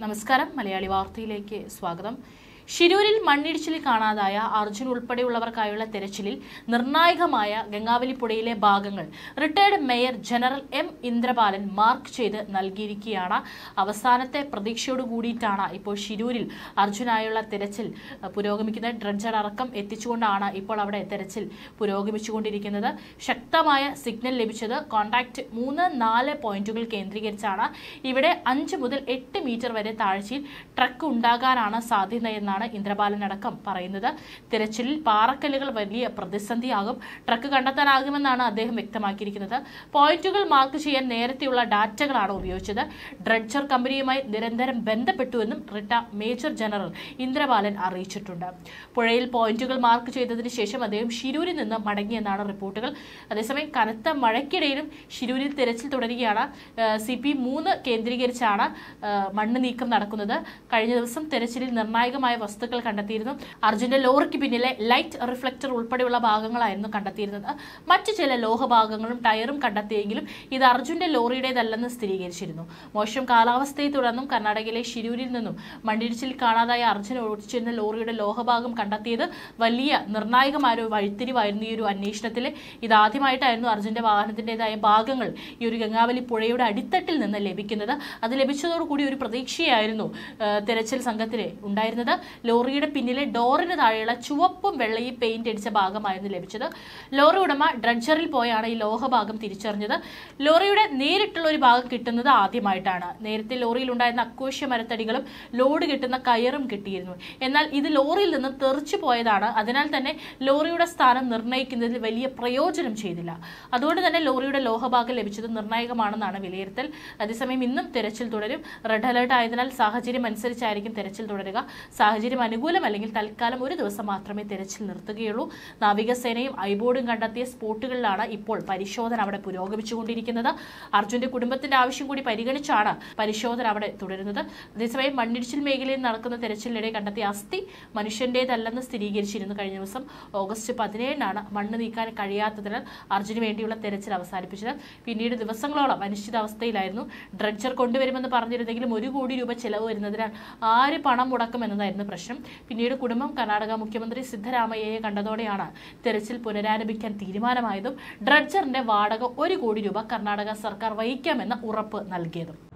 നമസ്കാരം മലയാളി വാർത്തയിലേക്ക് സ്വാഗതം ഷിരൂരിൽ മണ്ണിടിച്ചിലിൽ കാണാതായ അർജുൻ ഉൾപ്പെടെയുള്ളവർക്കായുള്ള തെരച്ചിലിൽ നിർണായകമായ ഗംഗാവലിപ്പുഴയിലെ ഭാഗങ്ങൾ retired major general M Indrapalan mark ചെയ്ത് നൽകിയിരിക്കുകയാണ് അവസാനത്തെ പ്രതീക്ഷയോട് കൂടിയിട്ടാണ് ഇപ്പോൾ ഷിരൂരിൽ അർജുനായുള്ള തെരച്ചിൽ അഹ്, പുരോഗമിക്കുന്നത് ഡ്രഡ്ജർ അടക്കം എത്തിച്ചുകൊണ്ടാണ് ഇപ്പോൾ അവിടെ തെരച്ചിൽ പുരോഗമിച്ചുകൊണ്ടിരിക്കുന്നത് ശക്തമായ സിഗ്നൽ ലഭിച്ചത് കോൺടാക്ട് മൂന്ന് നാല് പോയിന്റുകൾ കേന്ദ്രീകരിച്ചാണ് ഇവിടെ അഞ്ച് മുതൽ എട്ട് മീറ്റർ വരെ താഴ്ചയിൽ ട്രക്ക് ഉണ്ടാകാനാണ് സാധ്യതയെന്നാണ് ഇന്ദ്രപാലൻ അടക്കം പറയുന്നത് തിരച്ചിലിൽ പാറക്കല്ലുകൾ വലിയ പ്രതിസന്ധിയാകും ട്രക്ക് കണ്ടെത്താനാകുമെന്നാണ് അദ്ദേഹം വ്യക്തമാക്കിയിരിക്കുന്നത് പോയിന്റുകൾ മാർക്ക് ചെയ്യാൻ നേരത്തെയുള്ള ഡാറ്റകളാണ് ഉപയോഗിച്ചത് ഡ്രഡ്ജർ കമ്പനിയുമായി നിരന്തരം ബന്ധപ്പെട്ടുവെന്നും റിട്ട മേജർ ജനറൽ ഇന്ദ്രപാലൻ അറിയിച്ചിട്ടുണ്ട് പുഴയിൽ പോയിന്റുകൾ മാർക്ക് ചെയ്തതിന് ശേഷം അദ്ദേഹം ഷിരൂരിൽ നിന്ന് മടങ്ങിയെന്നാണ് റിപ്പോർട്ടുകൾ അതേസമയം കനത്ത മഴയ്ക്കിടയിലും ഷിരൂരിൽ തെരച്ചിൽ തുടരുകയാണ് സി പി മൂന്ന് കേന്ദ്രീകരിച്ചാണ് ആ, മണ്ണ് നീക്കം നടക്കുന്നത് കഴിഞ്ഞ ദിവസം തെരച്ചിലിൽ നിർണായകമായ വസ്തുക്കൾ കണ്ടെത്തിയിരുന്നു അർജുന്റെ ലോറിക്ക് പിന്നിലെ ലൈറ്റ് റിഫ്ലക്ടർ ഉൾപ്പെടെയുള്ള ഭാഗങ്ങളായിരുന്നു കണ്ടെത്തിയിരുന്നത് മറ്റു ചില ലോഹഭാഗങ്ങളും ടയറും കണ്ടെത്തിയെങ്കിലും ഇത് അർജുന്റെ ലോറിയുടേതല്ലെന്ന് സ്ഥിരീകരിച്ചിരുന്നു മോശം കാലാവസ്ഥയെ തുടർന്നും കർണാടകയിലെ ഷിരൂരിൽ നിന്നും മണ്ണിടിച്ചിൽ കാണാതായ അർജുൻ ഓടിച്ചിരുന്ന ലോറിയുടെ ലോഹഭാഗം കണ്ടെത്തിയത് വലിയ നിർണായകമായ ഒരു വഴിത്തിരിവായിരുന്നു ഈ ഒരു അന്വേഷണത്തിൽ ഇതാദ്യമായിട്ടായിരുന്നു അർജുന്റെ വാഹനത്തിന്റേതായ ഭാഗങ്ങൾ ഈ ഒരു ഗംഗാവലി പുഴയുടെ അടിത്തട്ടിൽ നിന്ന് ലഭിക്കുന്നത് അത് ലഭിച്ചതോടുകൂടി ഒരു പ്രതീക്ഷയായിരുന്നു ആ, തെരച്ചിൽ സംഘത്തിന് ഉണ്ടായിരുന്നത് ലോറിയുടെ പിന്നിലെ ഡോറിന് താഴെയുള്ള ചുവപ്പും വെള്ളയും പെയിന്റ് അടിച്ച ഭാഗമായിരുന്നു ലഭിച്ചത് ലോറി ഉടമ ഡ്രഡ്ജറിൽ പോയാണ് ഈ ലോഹഭാഗം തിരിച്ചറിഞ്ഞത് ലോറിയുടെ നേരിട്ടുള്ള ഒരു ഭാഗം കിട്ടുന്നത് ആദ്യമായിട്ടാണ് നേരത്തെ ലോറിയിൽ ഉണ്ടായിരുന്ന അക്വേഷ്യ മരത്തടികളും ലോഡ് കിട്ടുന്ന കയറും കിട്ടിയിരുന്നു എന്നാൽ ഇത് ലോറിയിൽ നിന്ന് തെറിച്ചു പോയതാണ് അതിനാൽ തന്നെ ലോറിയുടെ സ്ഥാനം നിർണ്ണയിക്കുന്നതിൽ വലിയ പ്രയോജനം ചെയ്തില്ല അതുകൊണ്ട് തന്നെ ലോറിയുടെ ലോഹഭാഗം ലഭിച്ചത് നിർണായകമാണെന്നാണ് വിലയിരുത്തൽ അതേസമയം ഇന്നും തെരച്ചിൽ തുടരും റെഡ് അലർട്ട് ആയതിനാൽ സാഹചര്യം അനുസരിച്ചായിരിക്കും തെരച്ചിൽ തുടരുക സാഹചര്യം അനുകൂലമല്ലെങ്കിൽ തൽക്കാലം ഒരു ദിവസം മാത്രമേ തെരച്ചിൽ നിർത്തുകയുള്ളൂ നാവികസേനയും ഐബോർഡും കണ്ടെത്തിയ സ്പോട്ടുകളിലാണ് ഇപ്പോൾ പരിശോധന അവിടെ പുരോഗമിച്ചുകൊണ്ടിരിക്കുന്നത് അർജുന്റെ കുടുംബത്തിന്റെ ആവശ്യം കൂടി പരിഗണിച്ചാണ് പരിശോധന അവിടെ തുടരുന്നത് അതേസമയം മണ്ണിടിച്ചിൽ മേഖലയിൽ നടക്കുന്ന തെരച്ചിലിനിടെ കണ്ടെത്തിയ അസ്ഥി മനുഷ്യന്റേതല്ലെന്ന് സ്ഥിരീകരിച്ചിരുന്നു കഴിഞ്ഞ ദിവസം ഓഗസ്റ്റ് പതിനേഴിനാണ് മണ്ണ് നീക്കാൻ കഴിയാത്തതിനാൽ അർജുന് വേണ്ടിയുള്ള തെരച്ചിൽ അവസാനിപ്പിച്ചത് പിന്നീട് ദിവസങ്ങളോളം അനിശ്ചിതാവസ്ഥയിലായിരുന്നു ഡ്രഡ്ജർ കൊണ്ടുവരുമെന്ന് പറഞ്ഞിരുന്നെങ്കിലും ഒരു കോടി രൂപ ചെലവ് വരുന്നതിനാൽ ആര് പണം മുടക്കും എന്നതായിരുന്നു പ്രശ്നം പിന്നീട് കുടുംബം കർണാടക മുഖ്യമന്ത്രി സിദ്ധരാമയ്യയെ കണ്ടതോടെയാണ് തെരച്ചിൽ പുനരാരംഭിക്കാൻ തീരുമാനമായതും ഡ്രഡ്ജറിന്റെ വാടക ഒരു കോടി രൂപ കർണാടക സർക്കാർ വഹിക്കാമെന്ന ഉറപ്പ് നൽകിയതും